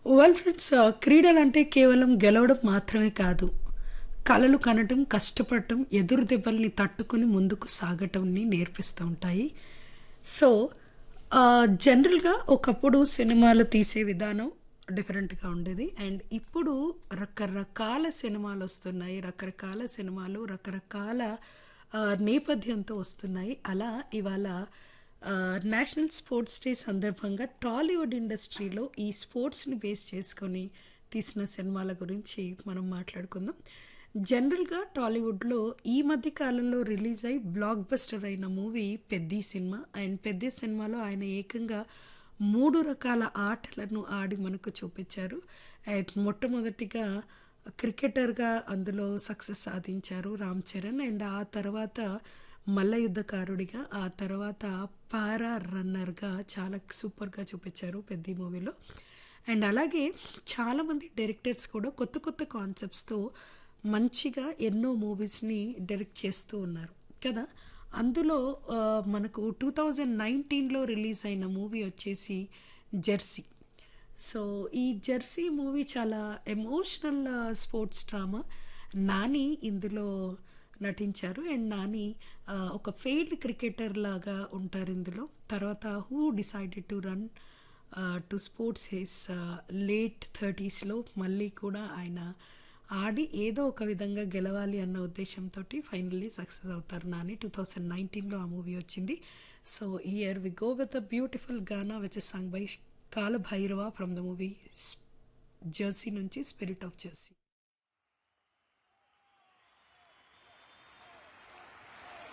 well friends క్రీడలంటే కేవలం గెలవడం మాత్రమే కాదు కలలు కనటం కష్టపడటం ఎదురు దెబ్బల్ని తట్టుకుని ముందుకు సాగటంని నేర్పిస్తూ ఉంటాయి సో జనరల్గా ఒకప్పుడు సినిమాలు తీసే విధానం డిఫరెంట్గా ఉండేది అండ్ ఇప్పుడు రకరకాల సినిమాలు వస్తున్నాయి రకరకాల సినిమాలు రకరకాల ఆ, నేపథ్యంతో వస్తున్నాయి అలా ఇవాళ ఆ, నేషనల్ స్పోర్ట్స్ డే సందర్భంగా టాలీవుడ్ ఇండస్ట్రీలో ఈ స్పోర్ట్స్ని బేస్ చేసుకొని తీసిన సినిమాల గురించి మనం మాట్లాడుకుందాం జనరల్గా టాలీవుడ్లో ఈ మధ్య కాలంలో రిలీజ్ అయి బ్లాక్ బస్టర్ అయిన movie Peddi cinema and Peddi సినిమాలో ఆయన ఏకంగా మూడు రకాల ఆటలను ఆడి మనకు చూపించారు అండ్ మొట్టమొదటిగా క్రికెటర్గా అందులో సక్సెస్ సాధించారు రామ్ చరణ్ అండ్ ఆ తర్వాత మల్ల యుద్ధకారుడిగా ఆ తర్వాత పారా రన్నర్గా చాలా సూపర్గా చూపించారు పెద్ద మూవీలో అండ్ అలాగే చాలామంది డైరెక్టర్స్ కూడా కొత్త కొత్త కాన్సెప్ట్స్తో మంచిగా ఎన్నో మూవీస్ని డైరెక్ట్ చేస్తూ ఉన్నారు కదా అందులో ఆ, మనకు టూ థౌజండ్ నైన్టీన్లో రిలీజ్ అయిన మూవీ వచ్చేసి జెర్సీ సో ఈ జెర్సీ మూవీ చాలా ఎమోషనల్ స్పోర్ట్స్ డ్రామా నాని ఇందులో నటించారు అండ్ నాని ఆ, ఒక ఫెయిల్డ్ క్రికెటర్ లాగా ఉంటారు ఇందులో తర్వాత who decided to run to sports his late థర్టీస్లో మళ్ళీ కూడా ఆయన ఆడి ఏదో ఒక విధంగా గెలవాలి అన్న ఉద్దేశంతో ఫైనల్లీ సక్సెస్ అవుతారు నాని టూ థౌజండ్ నైన్టీన్లో ఆ మూవీ వచ్చింది so year we go with a beautiful gaana which song by Kaala Bhairava from the movie Jersey నుంచి స్పిరిట్ ఆఫ్ జెర్సీ